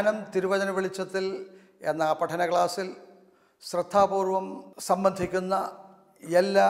സ്നാനം തിരുവചന വെളിച്ചത്തിൽ എന്ന പഠന ക്ലാസ്സിൽ ശ്രദ്ധാപൂർവം സംബന്ധിക്കുന്ന എല്ലാ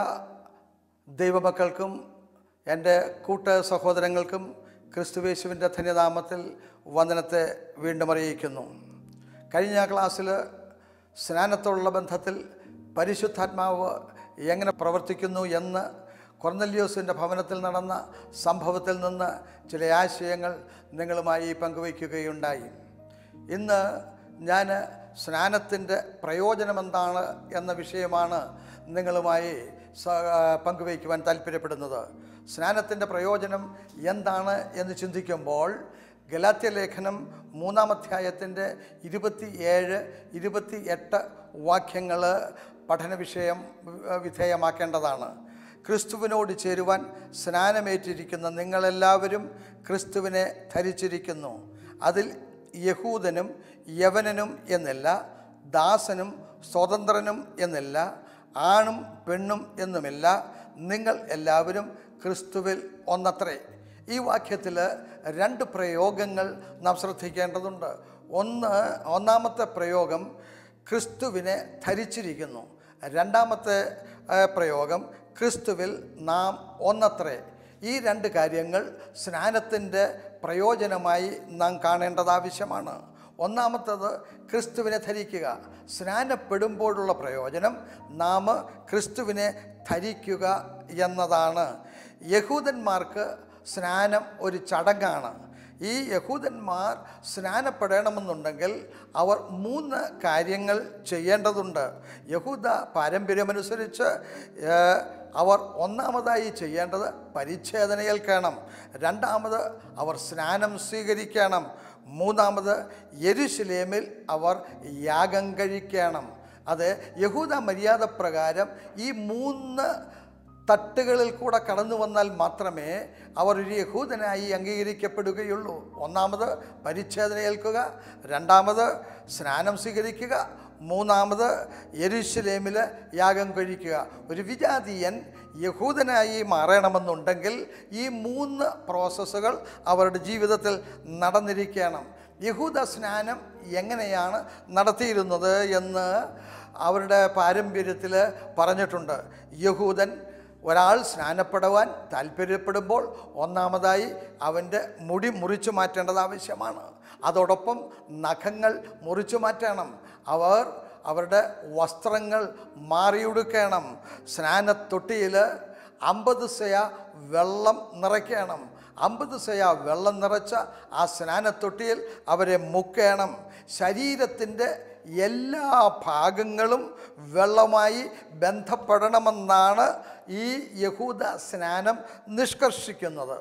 ദൈവമക്കൾക്കും എൻ്റെ കൂട്ട സഹോദരങ്ങൾക്കും ക്രിസ്തുവേശുവിൻ്റെ ധന്യനാമത്തിൽ വന്ദനത്തെ വീണ്ടും അറിയിക്കുന്നു കഴിഞ്ഞ ക്ലാസ്സിൽ സ്നാനത്തോടുള്ള ബന്ധത്തിൽ പരിശുദ്ധാത്മാവ് എങ്ങനെ പ്രവർത്തിക്കുന്നു എന്ന് കൊർന്നല്യോസിൻ്റെ ഭവനത്തിൽ നടന്ന സംഭവത്തിൽ നിന്ന് ചില ആശയങ്ങൾ നിങ്ങളുമായി പങ്കുവയ്ക്കുകയുണ്ടായി ഇന്ന് ഞാൻ സ്നാനത്തിൻ്റെ പ്രയോജനം എന്താണ് എന്ന വിഷയമാണ് നിങ്ങളുമായി സ- പങ്കുവയ്ക്കുവാൻ താല്പര്യപ്പെടുന്നത് സ്നാനത്തിൻ്റെ പ്രയോജനം എന്താണ് എന്ന് ചിന്തിക്കുമ്പോൾ ഗലാത്യ ലേഖനം മൂന്നാം അധ്യായത്തിൻ്റെ ഇരുപത്തി ഏഴ് ഇരുപത്തി എട്ട് വാക്യങ്ങൾ പഠന വിഷയം വി- വിധേയമാക്കേണ്ടതാണ് ക്രിസ്തുവിനോട് ചേരുവാൻ സ്നാനമേറ്റിരിക്കുന്ന നിങ്ങളെല്ലാവരും ക്രിസ്തുവിനെ ധരിച്ചിരിക്കുന്നു അതിൽ യഹൂദനും യവനനും എന്നില്ല ദാസനും സ്വതന്ത്രനും എന്നില്ല ആണും പെണ്ണും എന്നുമില്ല നിങ്ങൾ എല്ലാവരും ക്രിസ്തുവിൽ ഒന്നത്രേ ഈ വാക്യത്തിൽ രണ്ട് പ്രയോഗങ്ങൾ നാം ശ്രദ്ധിക്കേണ്ടതുണ്ട് ഒന്ന് ഒന്നാമത്തെ പ്രയോഗം ക്രിസ്തുവിനെ ധരിച്ചിരിക്കുന്നു രണ്ടാമത്തെ ആ, പ്രയോഗം ക്രിസ്തുവിൽ നാം ഒന്നത്രേ ഈ രണ്ട് കാര്യങ്ങൾ സ്നാനത്തിൻ്റെ പ്രയോജനമായി നാം കാണേണ്ടത് ആവശ്യമാണ് ഒന്നാമത്തത് ക്രിസ്തുവിനെ ധരിക്കുക സ്നാനപ്പെടുമ്പോഴുള്ള പ്രയോജനം നാം ക്രിസ്തുവിനെ ധരിക്കുക എന്നതാണ് യഹൂദന്മാർക്ക് സ്നാനം ഒരു ചടങ്ങാണ് ഈ യഹൂദന്മാർ സ്നാനപ്പെടണമെന്നുണ്ടെങ്കിൽ അവർ മൂന്ന് കാര്യങ്ങൾ ചെയ്യേണ്ടതുണ്ട് യഹൂദ പാരമ്പര്യമനുസരിച്ച് ഏഹ്, അവർ ഒന്നാമതായി ചെയ്യേണ്ടത് പരിച്ഛേദന ഏൽക്കണം രണ്ടാമത് അവർ സ്നാനം സ്വീകരിക്കണം മൂന്നാമത് യെരുശലേമിൽ അവർ യാഗം കഴിക്കണം അത് യഹൂദ മര്യാദ പ്രകാരം ഈ മൂന്ന് തട്ടുകളിൽ കൂടെ കടന്നു വന്നാൽ മാത്രമേ അവർ ഒരു യഹൂദനായി അംഗീകരിക്കപ്പെടുകയുള്ളൂ ഒന്നാമത് പരിച്ഛേദന ഏൽക്കുക രണ്ടാമത് സ്നാനം സ്വീകരിക്കുക മൂന്നാമത് യെരുശലേമിൽ യാഗം കഴിക്കുക ഒരു വിജാതീയൻ യഹൂദനായി മാറണമെന്നുണ്ടെങ്കിൽ ഈ മൂന്ന് പ്രോസസ്സുകൾ അവരുടെ ജീവിതത്തിൽ നടന്നിരിക്കണം യഹൂദ സ്നാനം എങ്ങനെയാണ് നടത്തിയിരുന്നത് എന്ന് അവരുടെ പാരമ്പര്യത്തിൽ പറഞ്ഞിട്ടുണ്ട് യഹൂദൻ ഒരാൾ സ്നാനപ്പെടുവാൻ താല്പര്യപ്പെടുമ്പോൾ ഒന്നാമതായി അവൻ്റെ മുടി മുറിച്ചു മാറ്റേണ്ടത് ആവശ്യമാണ് അതോടൊപ്പം നഖങ്ങൾ മുറിച്ചു മാറ്റണം അവർ അവരുടെ വസ്ത്രങ്ങൾ മാറിയുടുക്കണം സ്നാനത്തൊട്ടിയിൽ അമ്പത് സയ വെള്ളം നിറയ്ക്കണം അമ്പത് സയ വെള്ളം നിറച്ച ആ സ്നാനത്തൊട്ടിയിൽ അവരെ മുക്കണം ശരീരത്തിൻ്റെ എല്ലാ ഭാഗങ്ങളും വെള്ളമായി ബന്ധപ്പെടണമെന്നാണ് ഈ യഹൂദ സ്നാനം നിഷ്കർഷിക്കുന്നത്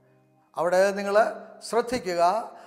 അവിടെ നിങ്ങൾ ശ്രദ്ധിക്കുക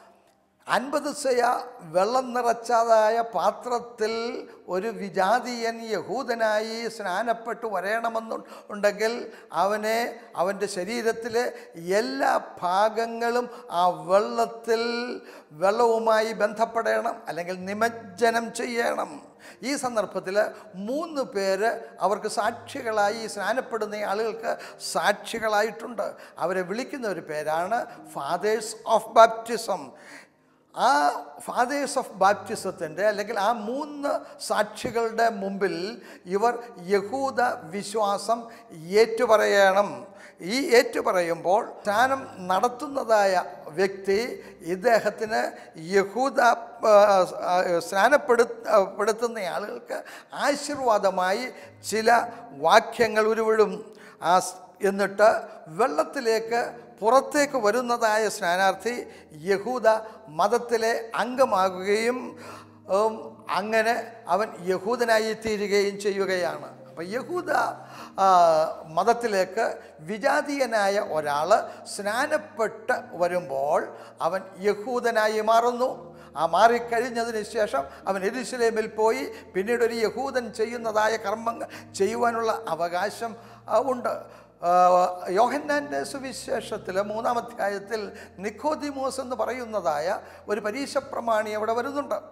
അൻപത് സയ വെള്ളം നിറച്ചതായ പാത്രത്തിൽ ഒരു വിജാതീയൻ യഹൂദനായി സ്നാനപ്പെട്ട് വരണമെന്നുണ്ടെങ്കിൽ അവനെ അവൻ്റെ ശരീരത്തിലെ എല്ലാ ഭാഗങ്ങളും ആ വെള്ളത്തിൽ വെള്ളവുമായി ബന്ധപ്പെടണം അല്ലെങ്കിൽ നിമജ്ജനം ചെയ്യണം ഈ സന്ദർഭത്തിൽ മൂന്ന് പേര് അവർക്ക് സാക്ഷികളായി സ്നാനപ്പെടുന്ന ആളുകൾക്ക് സാക്ഷികളായിട്ടുണ്ട് അവരെ വിളിക്കുന്ന ഒരു പേരാണ് ഫാദേഴ്സ് ഓഫ് ബാപ്റ്റിസം ആ ഫാദേഴ്സ് ഓഫ് ബാപ്റ്റിസത്തിൻ്റെ അല്ലെങ്കിൽ ആ മൂന്ന് സാക്ഷികളുടെ മുമ്പിൽ ഇവർ യഹൂദ വിശ്വാസം ഏറ്റുപറയണം ഈ ഏറ്റുപറയുമ്പോൾ സ്നാനം നടത്തുന്നതായ വ്യക്തി ഇദ്ദേഹത്തിന് യഹൂദ ആ, ആ, സ്നാനപ്പെടു പെടുത്തുന്ന ആളുകൾക്ക് ആശീർവാദമായി ചില വാക്യങ്ങൾ ഉരുവിടും ആ സ്- എന്നിട്ട് വെള്ളത്തിലേക്ക് പുറത്തേക്ക് വരുന്നതായ സ്നാനാർത്ഥി യഹൂദ മതത്തിലെ അംഗമാകുകയും ഉം, അങ്ങനെ അവൻ യഹൂദനായി തീരുകയും ചെയ്യുകയാണ് അപ്പം യഹൂദ ആ, മതത്തിലേക്ക് വിജാതീയനായ ഒരാൾ സ്നാനപ്പെട്ട് വരുമ്പോൾ അവൻ യഹൂദനായി മാറുന്നു ആ മാറിക്കഴിഞ്ഞതിന് ശേഷം അവൻ എരുസലേമിൽ പോയി പിന്നീട് ഒരു യഹൂദൻ ചെയ്യുന്നതായ കർമ്മങ്ങൾ ചെയ്യുവാനുള്ള അവകാശം ആ, ഉണ്ട് ആ, യോഹന്നാൻ്റെ സുവിശേഷത്തിൽ മൂന്നാം അധ്യായത്തിൽ നിക്കോദിമോസ് എന്ന് പറയുന്നതായ ഒരു പരീക്ഷ പ്രമാണി അവിടെ വരുന്നുണ്ട്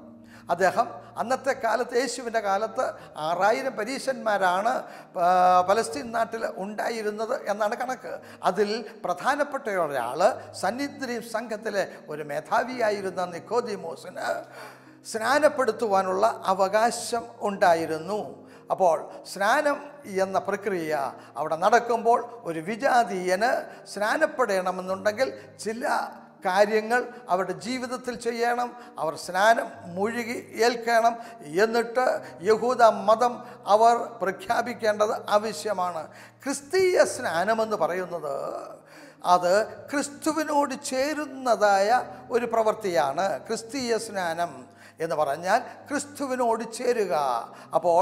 അദ്ദേഹം അന്നത്തെ കാലത്ത് യേശുവിൻ്റെ കാലത്ത് ആറായിരം പരീശന്മാരാണ് ആ, പലസ്തീൻ നാട്ടിൽ ഉണ്ടായിരുന്നത് എന്നാണ് കണക്ക് അതിൽ പ്രധാനപ്പെട്ട ഒരാൾ സന്നിധിയും സംഘത്തിലെ ഒരു മേധാവിയായിരുന്ന നിക്കോദിമോസിന് സ്നാനപ്പെടുത്തുവാനുള്ള അവകാശം ഉണ്ടായിരുന്നു അപ്പോൾ സ്നാനം എന്ന പ്രക്രിയ അവിടെ നടക്കുമ്പോൾ ഒരു വിജാതീയന് സ്നാനപ്പെടണമെന്നുണ്ടെങ്കിൽ ചില കാര്യങ്ങൾ അവരുടെ ജീവിതത്തിൽ ചെയ്യണം അവർ സ്നാനം മുഴുകി ഏൽക്കണം എന്നിട്ട് യഹൂദ മതം അവർ പ്രഖ്യാപിക്കേണ്ടത് ആവശ്യമാണ് ക്രിസ്തീയ സ്നാനമെന്ന് പറയുന്നത് അത് ക്രിസ്തുവിനോട് ചേരുന്നതായ ഒരു പ്രവൃത്തിയാണ് ക്രിസ്തീയ സ്നാനം എന്ന് പറഞ്ഞാൽ ക്രിസ്തുവിനോട് ചേരുക അപ്പോൾ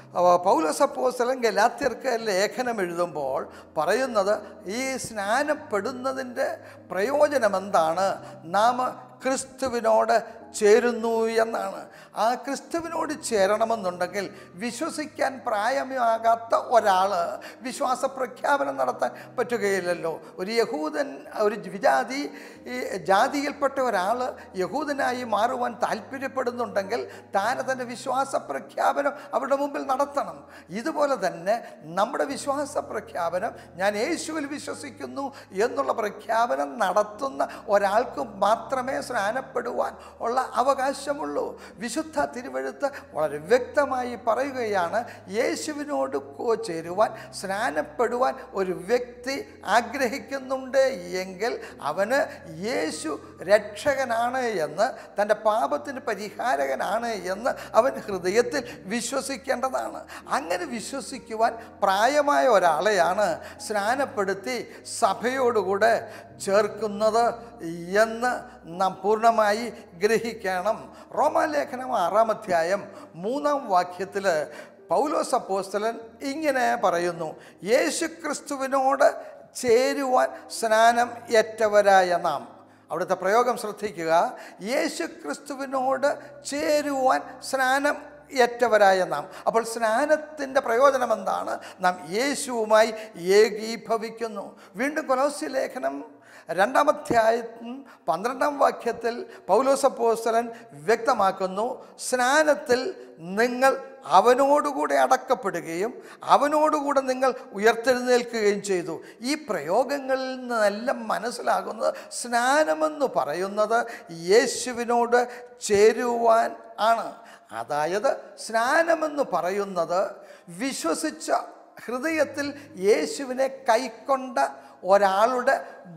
പൗലസപ്പോസലം ഗലാത്യർക്ക് ലേഖനം എഴുതുമ്പോൾ പറയുന്നത് ഈ സ്നാനപ്പെടുന്നതിൻ്റെ പ്രയോജനം എന്താണ് നാം ക്രിസ്തുവിനോട് ചേരുന്നു എന്നാണ് ആ ക്രിസ്തുവിനോട് ചേരണമെന്നുണ്ടെങ്കിൽ വിശ്വസിക്കാൻ പ്രായമാകാത്ത ഒരാൾ വിശ്വാസ പ്രഖ്യാപനം നടത്താൻ പറ്റുകയില്ലല്ലോ ഒരു യഹൂദൻ ഒരു വിജാതി ഈ ജാതിയിൽപ്പെട്ട ഒരാൾ യഹൂദനായി മാറുവാൻ താല്പര്യപ്പെടുന്നുണ്ടെങ്കിൽ താൻ തൻ്റെ വിശ്വാസ പ്രഖ്യാപനം അവരുടെ മുമ്പിൽ നടത്തണം ഇതുപോലെ തന്നെ നമ്മുടെ വിശ്വാസ പ്രഖ്യാപനം ഞാൻ യേശുവിൽ വിശ്വസിക്കുന്നു എന്നുള്ള പ്രഖ്യാപനം നടത്തുന്ന ഒരാൾക്ക് മാത്രമേ സ്നാനപ്പെടുവാൻ ഉള്ള അവകാശമുള്ളൂ വിശുദ്ധ തിരുവഴുത്ത് വളരെ വ്യക്തമായി പറയുകയാണ് യേശുവിനോട് കോ- ചേരുവാൻ സ്നാനപ്പെടുവാൻ ഒരു വ്യക്തി ആഗ്രഹിക്കുന്നുണ്ട് എങ്കിൽ അവന് യേശു രക്ഷകനാണ് എന്ന് തൻ്റെ പാപത്തിന് പരിഹാരകനാണ് എന്ന് അവൻ ഹൃദയത്തിൽ വിശ്വസിക്കേണ്ടതാണ് അങ്ങനെ വിശ്വസിക്കുവാൻ പ്രായമായ ഒരാളെയാണ് സ്നാനപ്പെടുത്തി സഭയോടുകൂടെ ചേർക്കുന്നത് എന്ന് നാം പൂർണ്ണമായി ഗ്രഹിക്കണം റോമാലേഖനം ആറാം അധ്യായം മൂന്നാം വാക്യത്തിൽ പൗലോസ് അപ്പോസ്തലൻ ഇങ്ങനെ പറയുന്നു യേശു ക്രിസ്തുവിനോട് ചേരുവാൻ സ്നാനം ഏറ്റവരായ നാം അവിടുത്തെ പ്രയോഗം ശ്രദ്ധിക്കുക യേശു ക്രിസ്തുവിനോട് ചേരുവാൻ സ്നാനം ഏറ്റവരായ നാം അപ്പോൾ സ്നാനത്തിൻ്റെ പ്രയോജനം എന്താണ് നാം യേശുവുമായി ഏകീഭവിക്കുന്നു വീണ്ടും കൊലോസി ലേഖനം രണ്ടാമധ്യായത്തും പന്ത്രണ്ടാം വാക്യത്തിൽ പൗലോസപ്പോസ്തലൻ വ്യക്തമാക്കുന്നു സ്നാനത്തിൽ നിങ്ങൾ അവനോടുകൂടെ അടക്കപ്പെടുകയും അവനോടുകൂടെ നിങ്ങൾ ഉയർത്തെഴുന്നേൽക്കുകയും ചെയ്തു ഈ പ്രയോഗങ്ങളിൽ നിന്നെല്ലാം മനസ്സിലാകുന്നത് സ്നാനമെന്ന് പറയുന്നത് യേശുവിനോട് ചേരുവാൻ ആണ് അതായത് സ്നാനമെന്ന് പറയുന്നത് വിശ്വസിച്ച ഹൃദയത്തിൽ യേശുവിനെ കൈക്കൊണ്ട ഒരാളുടെ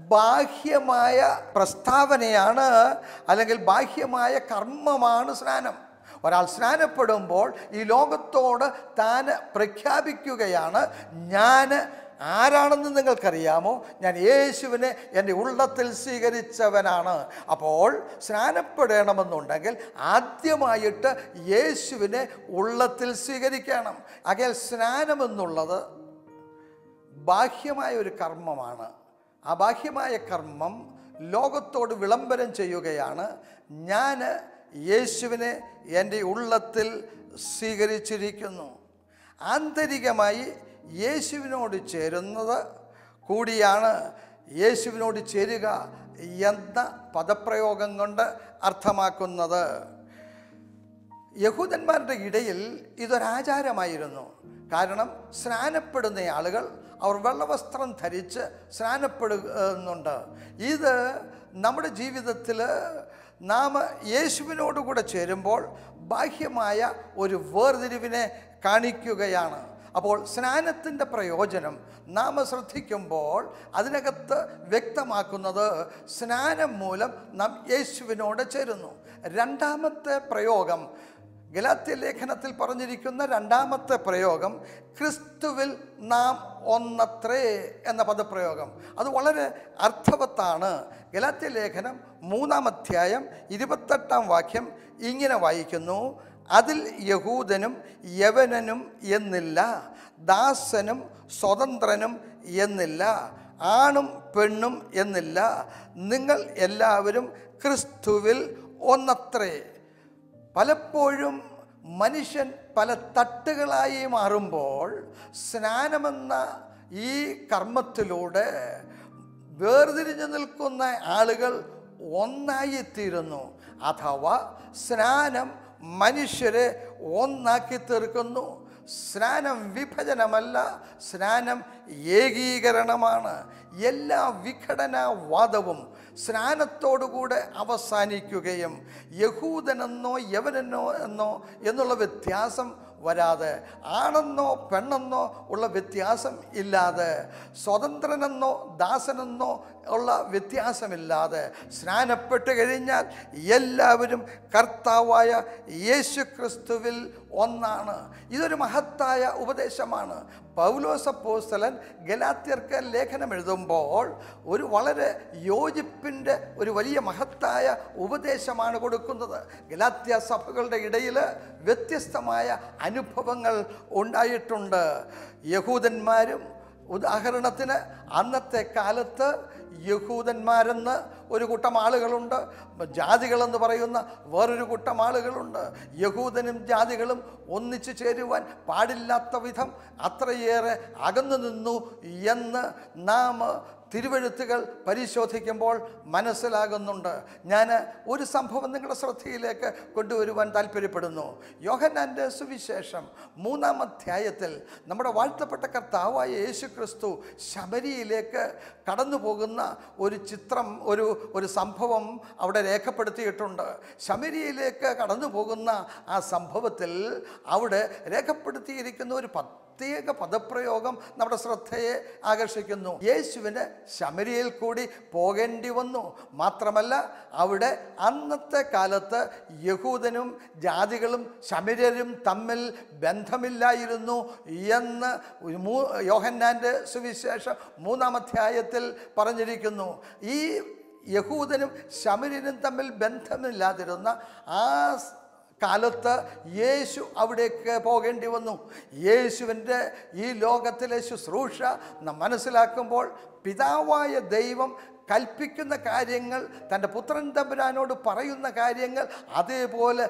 ബാഹ്യമായ പ്രസ്താവനയാണ് അല്ലെങ്കിൽ ബാഹ്യമായ കർമ്മമാണ് സ്നാനം ഒരാൾ സ്നാനപ്പെടുമ്പോൾ ഈ ലോകത്തോട് താൻ പ്രഖ്യാപിക്കുകയാണ് ഞാൻ ആരാണെന്ന് നിങ്ങൾക്കറിയാമോ ഞാൻ യേശുവിനെ എൻ്റെ ഉള്ളത്തിൽ സ്വീകരിച്ചവനാണ് അപ്പോൾ സ്നാനപ്പെടണമെന്നുണ്ടെങ്കിൽ ആദ്യമായിട്ട് യേശുവിനെ ഉള്ളത്തിൽ സ്വീകരിക്കണം അകൽ സ്നാനമെന്നുള്ളത് ബാഹ്യമായ ഒരു കർമ്മമാണ് ആ ബാഹ്യമായ കർമ്മം ലോകത്തോട് വിളംബരം ചെയ്യുകയാണ് ഞാൻ യേശുവിനെ എൻ്റെ ഉള്ളത്തിൽ സ്വീകരിച്ചിരിക്കുന്നു ആന്തരികമായി യേശുവിനോട് ചേരുന്നത് കൂടിയാണ് യേശുവിനോട് ചേരുക എന്ന പദപ്രയോഗം കൊണ്ട് അർത്ഥമാക്കുന്നത് യഹൂദന്മാരുടെ ഇടയിൽ ഇതൊരാചാരമായിരുന്നു കാരണം സ്നാനപ്പെടുന്ന ആളുകൾ അവർ വെള്ളവസ്ത്രം ധരിച്ച് സ്നാനപ്പെടുന്നുണ്ട് ഇത് നമ്മുടെ ജീവിതത്തിൽ നാം യേശുവിനോടുകൂടെ ചേരുമ്പോൾ ബാഹ്യമായ ഒരു വേർതിരിവിനെ കാണിക്കുകയാണ് അപ്പോൾ സ്നാനത്തിൻ്റെ പ്രയോജനം നാം ശ്രദ്ധിക്കുമ്പോൾ അതിനകത്ത് വ്യക്തമാക്കുന്നത് സ്നാനം മൂലം നാം യേശുവിനോട് ചേരുന്നു രണ്ടാമത്തെ പ്രയോഗം ഗലാത്യ ലേഖനത്തിൽ പറഞ്ഞിരിക്കുന്ന രണ്ടാമത്തെ പ്രയോഗം ക്രിസ്തുവിൽ നാം ഒന്നത്രേ എന്ന പദപ്രയോഗം അത് വളരെ അർത്ഥവത്താണ് ഗലാത്യ ലേഖനം മൂന്നാം അധ്യായം ഇരുപത്തെട്ടാം വാക്യം ഇങ്ങനെ വായിക്കുന്നു അതിൽ യഹൂദനും യവനനും എന്നില്ല ദാസനും സ്വതന്ത്രനും എന്നില്ല ആണും പെണ്ണും എന്നില്ല നിങ്ങൾ എല്ലാവരും ക്രിസ്തുവിൽ ഒന്നത്രേ പലപ്പോഴും മനുഷ്യൻ പല തട്ടുകളായി മാറുമ്പോൾ സ്നാനമെന്ന ഈ കർമ്മത്തിലൂടെ വേർതിരിഞ്ഞു നിൽക്കുന്ന ആളുകൾ ഒന്നായിത്തീരുന്നു അഥവാ സ്നാനം മനുഷ്യരെ ഒന്നാക്കി തീർക്കുന്നു സ്നാനം വിഭജനമല്ല സ്നാനം ഏകീകരണമാണ് എല്ലാ വിഘടനവാദവും സ്നാനത്തോടുകൂടെ അവസാനിക്കുകയും യഹൂദനെന്നോ യവനെന്നോ എന്നോ എന്നുള്ള വ്യത്യാസം വരാതെ ആണെന്നോ പെണ്ണെന്നോ ഉള്ള വ്യത്യാസം ഇല്ലാതെ സ്വതന്ത്രനെന്നോ ദാസനെന്നോ ഉള്ള വ്യത്യാസമില്ലാതെ സ്നാനപ്പെട്ട് കഴിഞ്ഞാൽ എല്ലാവരും കർത്താവായ യേശു ക്രിസ്തുവിൽ ഒന്നാണ് ഇതൊരു മഹത്തായ ഉപദേശമാണ് പൗലോസപ്പോസ്തലൻ ഗലാത്യർക്ക് ലേഖനം എഴുതുമ്പോൾ ഒരു വളരെ യോജിപ്പിൻ്റെ ഒരു വലിയ മഹത്തായ ഉപദേശമാണ് കൊടുക്കുന്നത് ഗലാത്യ സഭകളുടെ ഇടയിൽ വ്യത്യസ്തമായ അനുഭവങ്ങൾ ഉണ്ടായിട്ടുണ്ട് യഹൂദന്മാരും ഉദാഹരണത്തിന് അന്നത്തെ കാലത്ത് യഹൂദന്മാരെന്ന് ഒരു കൂട്ടം ആളുകളുണ്ട് ജാതികളെന്ന് പറയുന്ന വേറൊരു കൂട്ടം ആളുകളുണ്ട് യഹൂദനും ജാതികളും ഒന്നിച്ചു ചേരുവാൻ പാടില്ലാത്ത വിധം അത്രയേറെ അകന്നു നിന്നു എന്ന് നാം തിരുവഴുത്തുകൾ പരിശോധിക്കുമ്പോൾ മനസ്സിലാകുന്നുണ്ട് ഞാൻ ഒരു സംഭവം നിങ്ങളുടെ ശ്രദ്ധയിലേക്ക് കൊണ്ടുവരുവാൻ താല്പര്യപ്പെടുന്നു യോഹന്നാൻ്റെ സുവിശേഷം മൂന്നാം അധ്യായത്തിൽ നമ്മുടെ വാഴ്ത്തപ്പെട്ട കർത്താവായ യേശു ക്രിസ്തു ശബരിയിലേക്ക് കടന്നു പോകുന്ന ഒരു ചിത്രം ഒരു ഒരു സംഭവം അവിടെ രേഖപ്പെടുത്തിയിട്ടുണ്ട് ശബരിയിലേക്ക് കടന്നു പോകുന്ന ആ സംഭവത്തിൽ അവിടെ രേഖപ്പെടുത്തിയിരിക്കുന്ന ഒരു പത്ത് പ്രത്യേക പദപ്രയോഗം നമ്മുടെ ശ്രദ്ധയെ ആകർഷിക്കുന്നു യേശുവിന് ശമരിയിൽ കൂടി പോകേണ്ടി വന്നു മാത്രമല്ല അവിടെ അന്നത്തെ കാലത്ത് യഹൂദനും ജാതികളും ശമര്യരും തമ്മിൽ ബന്ധമില്ലായിരുന്നു എന്ന് മൂ- യോഹന്നാൻ്റെ സുവിശേഷം മൂന്നാം അധ്യായത്തിൽ പറഞ്ഞിരിക്കുന്നു ഈ യഹൂദനും ശമര്യനും തമ്മിൽ ബന്ധമില്ലാതിരുന്ന ആ സ് കാലത്ത് യേശു അവിടേക്ക് പോകേണ്ടി വന്നു യേശുവിൻ്റെ ഈ ലോകത്തിലെ ശുശ്രൂഷ നാം മനസ്സിലാക്കുമ്പോൾ പിതാവായ ദൈവം കൽപ്പിക്കുന്ന കാര്യങ്ങൾ തൻ്റെ പുത്രൻ തമ്പുരാനോട് പറയുന്ന കാര്യങ്ങൾ അതേപോലെ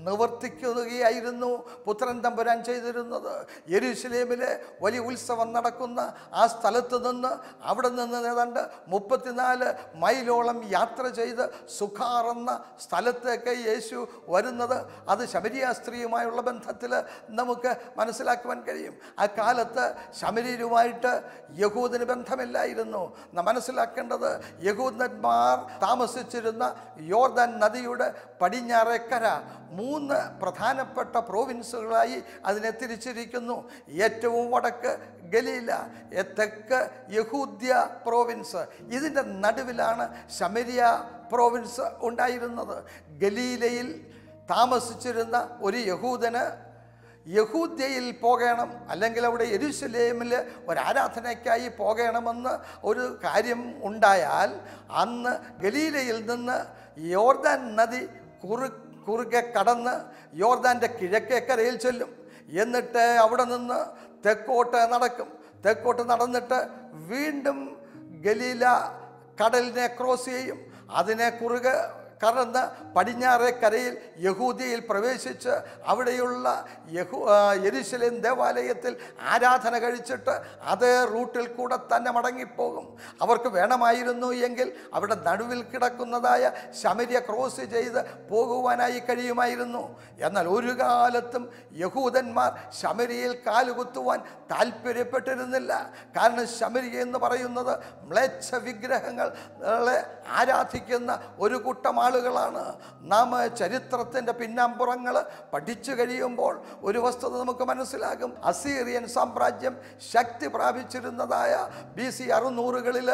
നിവർത്തിക്കുകയായിരുന്നു പുത്രൻ തമ്പുരാൻ ചെയ്തിരുന്നത് യെരൂശലേമിലെ വലിയ ഉത്സവം നടക്കുന്ന ആ സ്ഥലത്ത് നിന്ന് അവിടെ നിന്ന് ഏതാണ്ട് മുപ്പത്തിനാല് മൈലോളം യാത്ര ചെയ്ത് സുഖാർ എന്ന സ്ഥലത്തേക്ക് യേശു വരുന്നത് അത് ശബരിയ സ്ത്രീയുമായുള്ള ബന്ധത്തിൽ നമുക്ക് മനസ്സിലാക്കുവാൻ കഴിയും ആ കാലത്ത് ശമരീരുമായിട്ട് യഹൂദിന് ബന്ധമില്ലായിരുന്നു നാം മനസ്സിലാക്കേണ്ടത് യഹൂദന്മാർ താമസിച്ചിരുന്ന യോർദാൻ നദിയുടെ പടിഞ്ഞാറേക്കര മൂന്ന് പ്രധാനപ്പെട്ട പ്രോവിൻസുകളായി അതിനെ തിരിച്ചിരിക്കുന്നു ഏറ്റവും വടക്ക് ഗലീല എ- തെക്ക് യഹൂദ്യ പ്രോവിൻസ് ഇതിൻ്റെ നടുവിലാണ് ശമരിയ പ്രോവിൻസ് ഉണ്ടായിരുന്നത് ഗലീലയിൽ താമസിച്ചിരുന്ന ഒരു യഹൂദന് യഹൂദ്യയിൽ പോകണം അല്ലെങ്കിൽ അവിടെ യെരുശലേമിൽ ഒരു ആരാധനയ്ക്കായി പോകണമെന്ന് ഒരു കാര്യം ഉണ്ടായാൽ അന്ന് ഗലീലയിൽ നിന്ന് യോർദാൻ നദി കുറു കുറുകെ കടന്ന് യോർദാൻ്റെ കിഴക്കേക്കരയിൽ ചെല്ലും എന്നിട്ട് അവിടെ നിന്ന് തെക്കോട്ട് നടക്കും തെക്കോട്ട് നടന്നിട്ട് വീണ്ടും ഗലീല കടലിനെ ക്രോസ് ചെയ്യും അതിനെ കുറുകെ കടന്ന് പടിഞ്ഞാറേ കരയിൽ യഹൂദിയയിൽ പ്രവേശിച്ച് അവിടെയുള്ള യഹൂ ആ, യെരുശലേം ദേവാലയത്തിൽ ആരാധന കഴിച്ചിട്ട് അതേ റൂട്ടിൽ കൂടെ തന്നെ മടങ്ങിപ്പോകും അവർക്ക് വേണമായിരുന്നു എങ്കിൽ അവിടെ നടുവിൽ കിടക്കുന്നതായ ശമര്യ ക്രോസ് ചെയ്ത് പോകുവാനായി കഴിയുമായിരുന്നു എന്നാൽ ഒരു കാലത്തും യഹൂദന്മാർ ശമരിയിൽ കാലുകുത്തുവാൻ താല്പര്യപ്പെട്ടിരുന്നില്ല കാരണം ശമരി എന്ന് പറയുന്നത് മ്ലേച്ഛ വിഗ്രഹങ്ങളെ ആരാധിക്കുന്ന ഒരു കൂട്ടം ആളുകളാണ് നാം ചരിത്രത്തിൻ്റെ പിന്നാമ്പുറങ്ങൾ പഠിച്ചു കഴിയുമ്പോൾ ഒരു വസ്തുത നമുക്ക് മനസ്സിലാകും അസീറിയൻ സാമ്രാജ്യം ശക്തി പ്രാപിച്ചിരുന്നതായ ബി സി അറുന്നൂറുകളിൽ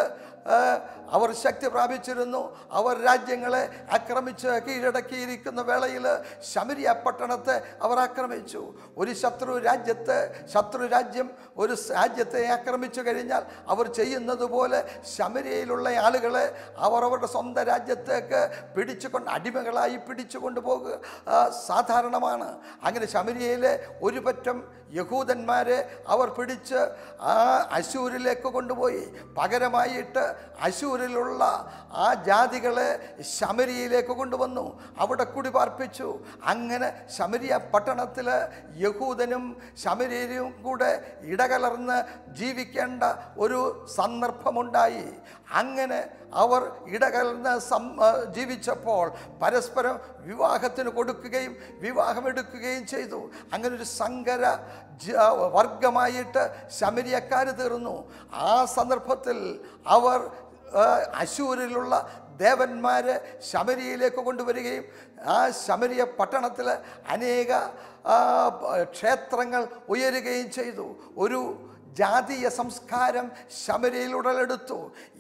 അവർ ശക്തി പ്രാപിച്ചിരുന്നു അവർ രാജ്യങ്ങളെ ആക്രമിച്ച് കീഴടക്കിയിരിക്കുന്ന വേളയിൽ ശമരിയ പട്ടണത്തെ അവർ ആക്രമിച്ചു ഒരു ശത്രു രാജ്യത്തെ ശത്രു രാജ്യം ഒരു രാജ്യത്തെ ആക്രമിച്ചു കഴിഞ്ഞാൽ അവർ ചെയ്യുന്നത് പോലെ ശമരിയയിലുള്ള ആളുകളെ അവർ അവരുടെ സ്വന്തം രാജ്യത്തേക്ക് പിടിച്ചുകൊണ്ട് അടിമകളായി പിടിച്ചു കൊണ്ടുപോകുക ആ, സാധാരണമാണ് അങ്ങനെ ശമരിയയിലെ ഒരു പറ്റം യഹൂദന്മാരെ അവർ പിടിച്ച് ആ അശൂരിലേക്ക് കൊണ്ടുപോയി പകരമായിട്ട് അശൂരിലുള്ള ആ ജാതികളെ ശമരിയയിലേക്ക് കൊണ്ടുവന്നു അവിടെ കുടിപാർപ്പിച്ചു അങ്ങനെ ശമരിയ പട്ടണത്തിൽ യഹൂദനും ശമരിയരും കൂടെ ഇടകലർന്ന് ജീവിക്കേണ്ട ഒരു സന്ദർഭമുണ്ടായി അങ്ങനെ അവർ ഇടകലർന്ന് സം ആ, ജീവിച്ച ലഭിച്ചപ്പോൾ പരസ്പരം വിവാഹത്തിന് കൊടുക്കുകയും വിവാഹമെടുക്കുകയും ചെയ്തു അങ്ങനെ ഒരു സങ്കര ജ- വർഗമായിട്ട് ശമരിയക്കാർ തീർന്നു ആ സന്ദർഭത്തിൽ അവർ ആ, അശൂരിലുള്ള ദേവന്മാരെ ശമരിയിലേക്ക് കൊണ്ടുവരികയും ആ ശമരിയ പട്ടണത്തിൽ അനേക ആ, ക്ഷേത്രങ്ങൾ ഉയരുകയും ചെയ്തു ഒരു ജാതീയ സംസ്കാരം ശമരിയിൽ ഉടലെടുത്തു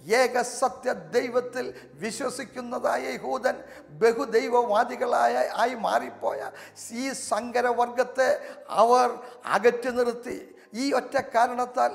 ഏകസത്യ ദൈവത്തിൽ വിശ്വസിക്കുന്നതായ യഹൂദൻ ബഹുദൈവവാദികളായ ആയി മാറിപ്പോയ ഈ സങ്കരവർഗത്തെ അവർ അകറ്റി നിർത്തി ഈ ഒറ്റ കാരണത്താൽ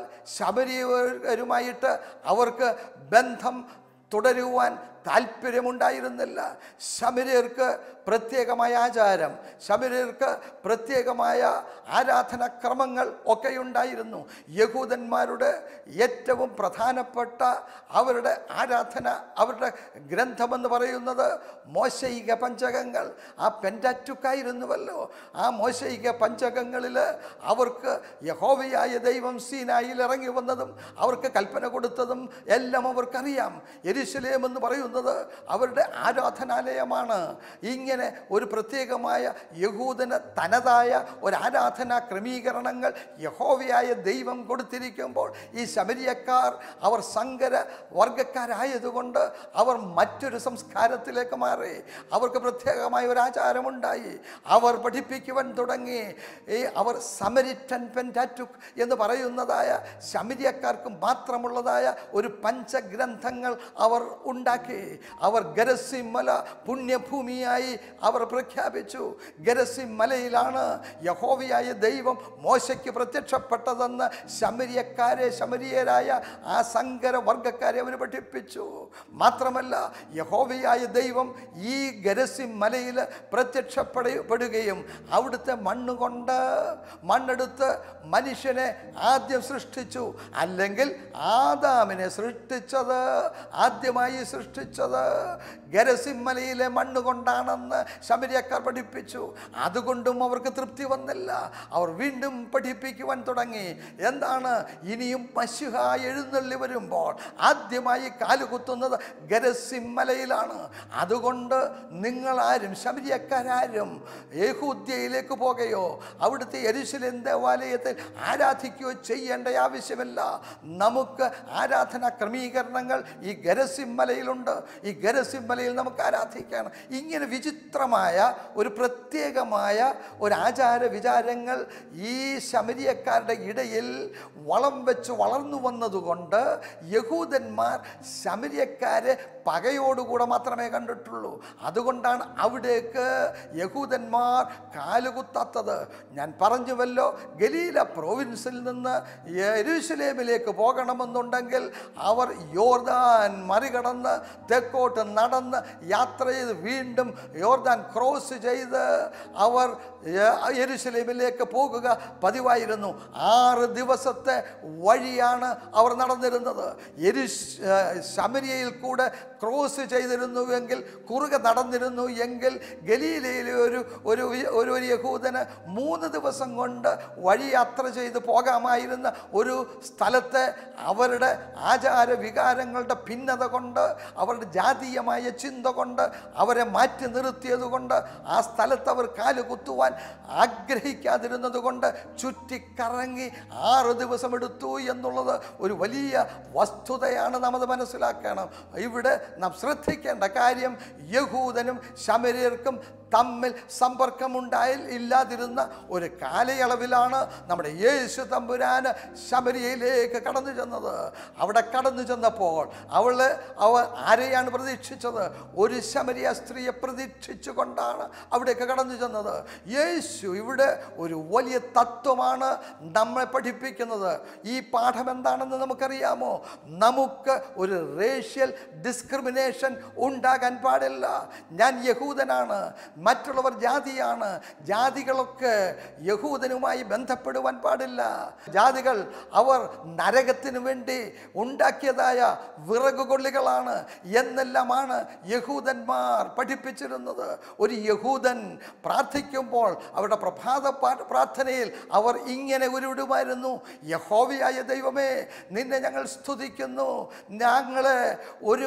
ശബരിവരുമായിട്ട് അവർക്ക് ബന്ധം തുടരുവാൻ താല്പര്യമുണ്ടായിരുന്നില്ല ശബരിയർക്ക് പ്രത്യേകമായ ആചാരം ശബരിയർക്ക് പ്രത്യേകമായ ആരാധനാക്രമങ്ങൾ ഒക്കെ ഉണ്ടായിരുന്നു യഹൂദന്മാരുടെ ഏറ്റവും പ്രധാനപ്പെട്ട അവരുടെ ആരാധന അവരുടെ ഗ്രന്ഥമെന്ന് പറയുന്നത് മോശയിക പഞ്ചകങ്ങൾ ആ പെൻറ്റാറ്റുക്കായിരുന്നുവല്ലോ ആ മോശയിക പഞ്ചകങ്ങളിൽ അവർക്ക് യഹോവയായ ദൈവം സീനായിൽ ഇറങ്ങി വന്നതും അവർക്ക് കൽപ്പന കൊടുത്തതും എല്ലാം അവർക്കറിയാം എരിശലേം എന്ന് പറയുന്നത് അവരുടെ ആരാധനാലയമാണ് ഇങ്ങനെ ഒരു പ്രത്യേകമായ യഹൂദന് തനതായ ഒരു ആരാധനാ ക്രമീകരണങ്ങൾ യഹോവയായ ദൈവം കൊടുത്തിരിക്കുമ്പോൾ ഈ ശബരിയക്കാർ അവർ സങ്കര വർഗക്കാരായതുകൊണ്ട് അവർ മറ്റൊരു സംസ്കാരത്തിലേക്ക് മാറി അവർക്ക് പ്രത്യേകമായ ഒരു ആചാരമുണ്ടായി അവർ പഠിപ്പിക്കുവാൻ തുടങ്ങി ഈ അവർ സമരിറ്റൻ പെൻറ്റാറ്റുക് എന്ന് പറയുന്നതായ ശമരിയക്കാർക്ക് മാത്രമുള്ളതായ ഒരു പഞ്ചഗ്രന്ഥങ്ങൾ അവർ ഉണ്ടാക്കി അവർ ഗരസി മല പുണ്യഭൂമിയായി അവർ പ്രഖ്യാപിച്ചു ഗരസി മലയിലാണ് യഹോവയായ ദൈവം മോശയ്ക്ക് പ്രത്യക്ഷപ്പെട്ടതെന്ന് ശമരിയക്കാരെ ശമരിയരായ ആ സങ്കര വർഗക്കാരെ അവർ പഠിപ്പിച്ചു മാത്രമല്ല യഹോവയായ ദൈവം ഈ ഗരസി മലയിൽ പ്രത്യക്ഷപ്പെടുകയും അവിടുത്തെ മണ്ണ് കൊണ്ട് മണ്ണെടുത്ത് മനുഷ്യനെ ആദ്യം സൃഷ്ടിച്ചു അല്ലെങ്കിൽ ആദാമിനെ സൃഷ്ടിച്ചത് ആദ്യമായി സൃഷ്ടിച്ചത് ഗരസിമലയിലെ മണ്ണ് കൊണ്ടാണെന്ന് ശബരിയക്കാർ പഠിപ്പിച്ചു അതുകൊണ്ടും അവർക്ക് തൃപ്തി വന്നില്ല അവർ വീണ്ടും പഠിപ്പിക്കുവാൻ തുടങ്ങി എന്താണ് ഇനിയും പശുഹ എഴുന്നള്ളി വരുമ്പോൾ ആദ്യമായി കാലുകുത്തുന്നത് ഗരസിമലയിലാണ് അതുകൊണ്ട് നിങ്ങളാരും ശബരിയക്കാരും യേഹൂദ്യയിലേക്ക് പോകുകയോ അവിടുത്തെ എരിശിലേം ദേവാലയത്തിൽ ആരാധിക്കുകയോ ചെയ്യേണ്ട ആവശ്യമില്ല നമുക്ക് ആരാധന ക്രമീകരണങ്ങൾ ഈ ഗരസിമലയിലുണ്ട് ഈ ഗരസിമലയിൽ നമുക്ക് ആരാധിക്കണം ഇങ്ങനെ വിചിത്രമായ ഒരു പ്രത്യേകമായ ഒരു ആചാര വിചാരങ്ങൾ ഈ ശമരിയക്കാരുടെ ഇടയിൽ വളം വെച്ച് വളർന്നു വന്നതുകൊണ്ട് യഹൂദന്മാർ ശമരിയക്കാരെ പകയോടുകൂടെ മാത്രമേ കണ്ടിട്ടുള്ളൂ അതുകൊണ്ടാണ് അവിടേക്ക് യഹൂദന്മാർ കാലുകുത്താത്തത് ഞാൻ പറഞ്ഞുവല്ലോ ഗലീല പ്രോവിൻസിൽ നിന്ന് യെരൂശലേമിലേക്ക് പോകണമെന്നുണ്ടെങ്കിൽ അവർ യോർദാൻ മറികടന്ന് തെക്കോട്ട് നടന്ന് യാത്ര ചെയ്ത് വീണ്ടും യോർദാൻ ക്രോസ് ചെയ്ത് അവർ യ- യെരൂശലേമിലേക്ക് പോകുക പതിവായിരുന്നു ആറ് ദിവസത്തെ വഴിയാണ് അവർ നടന്നിരുന്നത് യെരുശ് ശമരിയയിൽ കൂടെ ക്രോസ് ചെയ്തിരുന്നുവെങ്കിൽ കുറുകെ നടന്നിരുന്നു എങ്കിൽ ഗലീലയിലെ ഒരു ഒരു ഒരു ഒരു യഹൂദന് മൂന്ന് ദിവസം കൊണ്ട് വഴി യാത്ര ചെയ്ത് പോകാമായിരുന്ന ഒരു സ്ഥലത്തെ അവരുടെ ആചാര വികാരങ്ങളുടെ ഭിന്നത കൊണ്ട് അവരുടെ ജാതീയമായ ചിന്ത കൊണ്ട് അവരെ മാറ്റി നിർത്തിയത് കൊണ്ട് ആ സ്ഥലത്ത് അവർ കാല് കുത്തുവാൻ ആഗ്രഹിക്കാതിരുന്നത് കൊണ്ട് ചുറ്റിക്കറങ്ങി ആറ് ദിവസം എടുത്തു എന്നുള്ളത് ഒരു വലിയ വസ്തുതയാണ് നാം അത് മനസ്സിലാക്കണം ഇവിടെ നാം ശ്രദ്ധിക്കേണ്ട കാര്യം യഹൂദനും ശമര്യർക്കും തമ്മിൽ സമ്പർക്കമുണ്ടായി ഇല്ലാതിരുന്ന ഒരു കാലയളവിലാണ് നമ്മുടെ യേശു തമ്പുരാന് ശബരിയയിലേക്ക് കടന്നു ചെന്നത് അവിടെ കടന്നു ചെന്നപ്പോൾ അവള് അവ ആരെയാണ് പ്രതീക്ഷിച്ചത് ഒരു ശമരിയ സ്ത്രീയെ പ്രതീക്ഷിച്ചുകൊണ്ടാണ് അവിടേക്ക് കടന്നു ചെന്നത് യേശു ഇവിടെ ഒരു വലിയ തത്വമാണ് നമ്മളെ പഠിപ്പിക്കുന്നത് ഈ പാഠം എന്താണെന്ന് നമുക്കറിയാമോ നമുക്ക് ഒരു റേഷ്യൽ ഡിസ്ക്രിമിനേഷൻ ഉണ്ടാകാൻ പാടില്ല ഞാൻ യഹൂദനാണ് മറ്റുള്ളവർ ജാതിയാണ് ജാതികളൊക്കെ യഹൂദനുമായി ബന്ധപ്പെടുവാൻ പാടില്ല ജാതികൾ അവർ നരകത്തിന് വേണ്ടി ഉണ്ടാക്കിയതായ വിറകുകൊള്ളികളാണ് എന്നെല്ലാമാണ് യഹൂദന്മാർ പഠിപ്പിച്ചിരുന്നത് ഒരു യഹൂദൻ പ്രാർത്ഥിക്കുമ്പോൾ അവരുടെ പ്രഭാത പാ- പ്രാർത്ഥനയിൽ അവർ ഇങ്ങനെ ഉരുവിടുമായിരുന്നു യഹോവയായ ദൈവമേ നിന്നെ ഞങ്ങൾ സ്തുതിക്കുന്നു ഞങ്ങളെ ഒരു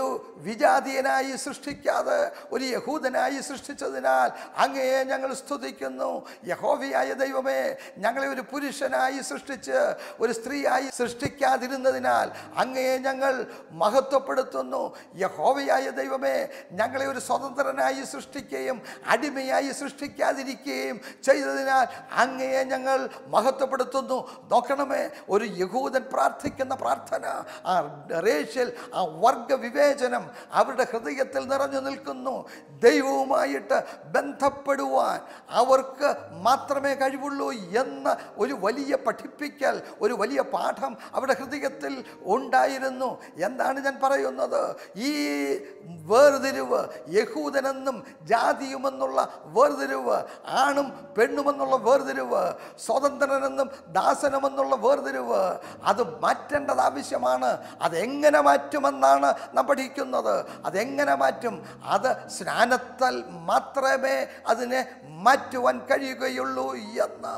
വിജാതീയനായി സൃഷ്ടിക്കാതെ ഒരു യഹൂദനായി സൃഷ്ടിച്ചതിനാൽ അങ്ങയെ ഞങ്ങൾ സ്തുതിക്കുന്നു യഹോവയായ ദൈവമേ ഞങ്ങളെ ഒരു പുരുഷനായി സൃഷ്ടിച്ച് ഒരു സ്ത്രീയായി സൃഷ്ടിക്കാതിരുന്നതിനാൽ അങ്ങയെ ഞങ്ങൾ മഹത്വപ്പെടുത്തുന്നു യഹോവയായ ദൈവമേ ഞങ്ങളെ ഒരു സ്വതന്ത്രനായി സൃഷ്ടിക്കുകയും അടിമയായി സൃഷ്ടിക്കാതിരിക്കുകയും ചെയ്തതിനാൽ അങ്ങയെ ഞങ്ങൾ മഹത്വപ്പെടുത്തുന്നു നോക്കണമേ ഒരു യഹൂദൻ പ്രാർത്ഥിക്കുന്ന പ്രാർത്ഥന ആ റേഷ്യൽ ആ വർഗ വിവേചനം അവരുടെ ഹൃദയത്തിൽ നിറഞ്ഞു നിൽക്കുന്നു ദൈവവുമായിട്ട് ബന്ധപ്പെടുവാൻ അവർക്ക് മാത്രമേ കഴിവുള്ളൂ എന്ന ഒരു വലിയ പഠിപ്പിക്കൽ ഒരു വലിയ പാഠം അവരുടെ ഹൃദയത്തിൽ ഉണ്ടായിരുന്നു എന്താണ് ഞാൻ പറയുന്നത് ഈ വേർതിരിവ് യഹൂദനെന്നും ജാതിയുമെന്നുള്ള വേർതിരിവ് ആണും പെണ്ണുമെന്നുള്ള വേർതിരിവ് സ്വതന്ത്രനെന്നും ദാസനുമെന്നുള്ള വേർതിരിവ് അത് മാറ്റേണ്ടത് ആവശ്യമാണ് അതെങ്ങനെ മാറ്റുമെന്നാണ് നാം പഠിക്കുന്നത് അതെങ്ങനെ മാറ്റും അത് സ്നാനത്താൽ മാത്രമേ അതിനെ മാറ്റുവാൻ കഴിയുകയുള്ളൂ എന്ന്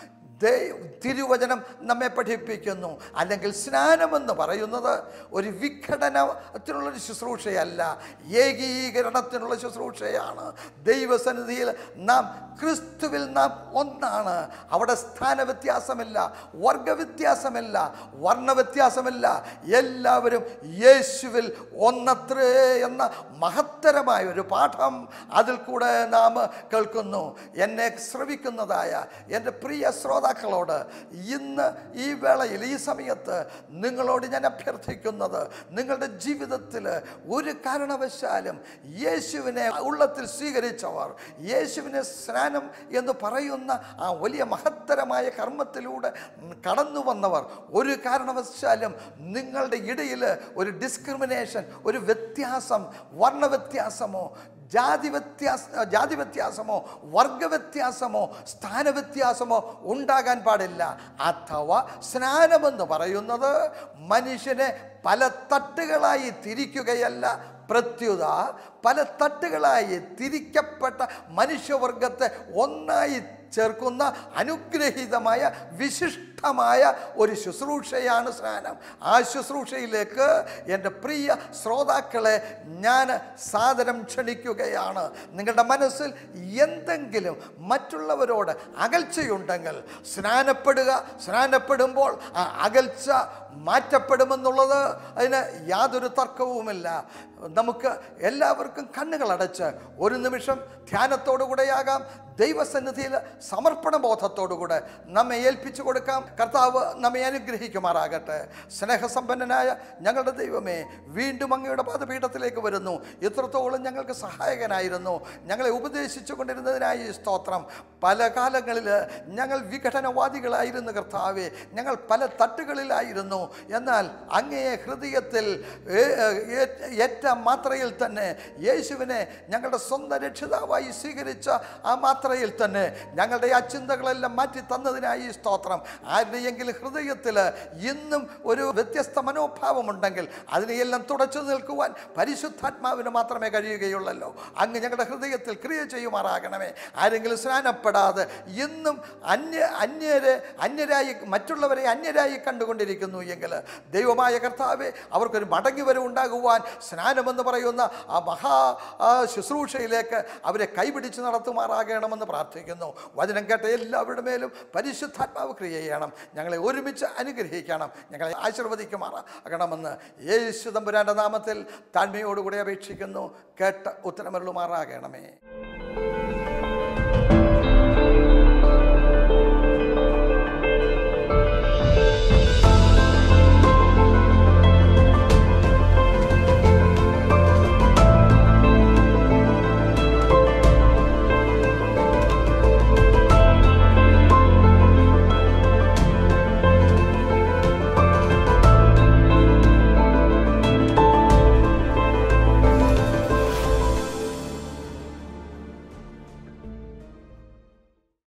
ദൈ- തിരുവചനം നമ്മെ പഠിപ്പിക്കുന്നു അല്ലെങ്കിൽ സ്നാനമെന്ന് പറയുന്നത് ഒരു വിഘടനത്തിനുള്ളൊരു ശുശ്രൂഷയല്ല ഏകീകരണത്തിനുള്ള ശുശ്രൂഷയാണ് ദൈവസന്നിധിയിൽ നാം ക്രിസ്തുവിൽ നാം ഒന്നാണ് അവിടെ സ്ഥാനവ്യത്യാസമില്ല വർഗവ്യത്യാസമില്ല വർണ്ണവ്യത്യാസമില്ല എല്ലാവരും യേശുവിൽ ഒന്നത്രേ എന്ന മഹത്തരമായ ഒരു പാഠം അതിൽ കൂടെ നാം കേൾക്കുന്നു എന്നെ ശ്രവിക്കുന്നതായ എൻ്റെ പ്രിയ ശ്രോതാക്കളോട് ഇന്ന് ഈ വേളയിൽ ഈ സമയത്ത് നിങ്ങളോട് ഞാൻ അഭ്യർത്ഥിക്കുന്നത് നിങ്ങളുടെ ജീവിതത്തിൽ ഒരു കാരണവശാലും യേശുവിനെ ഉള്ളത്തിൽ സ്വീകരിച്ചവർ യേശുവിനെ സ്നാനം എന്ന് പറയുന്ന ആ വലിയ മഹത്തരമായ കർമ്മത്തിലൂടെ കടന്നു വന്നവർ ഒരു കാരണവശാലും നിങ്ങളുടെ ഇടയിൽ ഒരു ഡിസ്ക്രിമിനേഷൻ ഒരു വ്യത്യാസം വർണ്ണവ്യത്യാസമോ ജാതി വ്യത്യാസ ജാതി വ്യത്യാസമോ വർഗവ്യത്യാസമോ സ്ഥാനവ്യത്യാസമോ ഉണ്ടാകാൻ പാടില്ല അഥവാ സ്നാനമെന്ന് പറയുന്നത് മനുഷ്യനെ പല തട്ടുകളായി തിരിക്കുകയല്ല പ്രത്യുത പല തട്ടുകളായി തിരിക്കപ്പെട്ട മനുഷ്യവർഗത്തെ ഒന്നായി ചേർക്കുന്ന അനുഗ്രഹീതമായ വിശിഷ്ടമായ ഒരു ശുശ്രൂഷയാണ് സ്നാനം ആ ശുശ്രൂഷയിലേക്ക് എൻ്റെ പ്രിയ ശ്രോതാക്കളെ ഞാൻ സാദരം ക്ഷണിക്കുകയാണ് നിങ്ങളുടെ മനസ്സിൽ എന്തെങ്കിലും മറ്റുള്ളവരോട് അകൽച്ചയുണ്ടെങ്കിൽ സ്നാനപ്പെടുക സ്നാനപ്പെടുമ്പോൾ ആ അകൽച്ച മാറ്റപ്പെടുമെന്നുള്ളത് അതിന് യാതൊരു തർക്കവുമില്ല നമുക്ക് എല്ലാവർക്കും കണ്ണുകൾ അടച്ച് ഒരു നിമിഷം ധ്യാനത്തോടുകൂടെയാകാം ദൈവസന്നിധിയിൽ സമർപ്പണ ബോധത്തോടുകൂടെ നമ്മെ ഏൽപ്പിച്ചു കൊടുക്കാം കർത്താവ് നമ്മെ അനുഗ്രഹിക്കുമാറാകട്ടെ സ്നേഹസമ്പന്നനായ ഞങ്ങളുടെ ദൈവമേ വീണ്ടും അങ്ങയുടെ പാദപീഠത്തിലേക്ക് വരുന്നു ഇത്രത്തോളം ഞങ്ങൾക്ക് സഹായകനായിരുന്നു ഞങ്ങളെ ഉപദേശിച്ചു കൊണ്ടിരുന്നതിനായി ഈ സ്തോത്രം പല കാലങ്ങളിൽ ഞങ്ങൾ വിഘടനവാദികളായിരുന്നു കർത്താവെ ഞങ്ങൾ പല തട്ടുകളിലായിരുന്നു എന്നാൽ അങ്ങയെ ഹൃദയത്തിൽ ഏ- ഏ- ഏറ്റ മാത്രയിൽ തന്നെ യേശുവിനെ ഞങ്ങളുടെ സ്വന്തം രക്ഷിതാവായി സ്വീകരിച്ച ആ മാത്രയിൽ തന്നെ ഞങ്ങളുടെ ആ ചിന്തകളെല്ലാം മാറ്റി തന്നതിനായി സ്തോത്രം ആരുടെയെങ്കിലും ഹൃദയത്തിൽ ഇന്നും ഒരു വ്യത്യസ്ത മനോഭാവമുണ്ടെങ്കിൽ അതിനെയെല്ലാം തുടച്ചു നിൽക്കുവാൻ പരിശുദ്ധാത്മാവിന് മാത്രമേ കഴിയുകയുള്ളല്ലോ അങ്ങ് ഞങ്ങളുടെ ഹൃദയത്തിൽ ക്രിയ ചെയ്യുമാറാകണമേ ആരെങ്കിലും സ്നാനപ്പെടാതെ ഇന്നും അന്യ അന്യരെ അന്യരായി മറ്റുള്ളവരെ അന്യരായി കണ്ടുകൊണ്ടിരിക്കുന്നു എങ്കിൽ ദൈവമായ കർത്താവെ അവർക്കൊരു മടങ്ങി വരവ് ഉണ്ടാകുവാൻ സ്നാനമെന്ന് പറയുന്ന ആ മഹാ ആ ശുശ്രൂഷയിലേക്ക് അവരെ കൈപിടിച്ച് നടത്തുമാറാകണമെന്ന് പ്രാർത്ഥിക്കുന്നു വചനം കേട്ട എല്ലാവരുടെ മേലും പരിശുദ്ധാത്മാവ് ക്രിയ ചെയ്യണം ഞങ്ങളെ ഒരുമിച്ച് അനുഗ്രഹിക്കണം ഞങ്ങളെ ആശീർവദിക്കുമാറാകണമെന്ന് യേശു തമ്പുരാൻ്റെ നാമത്തിൽ താഴ്മയോടുകൂടി അപേക്ഷിക്കുന്നു കേട്ട് ഉത്തരമരുളുമാറാകണമേ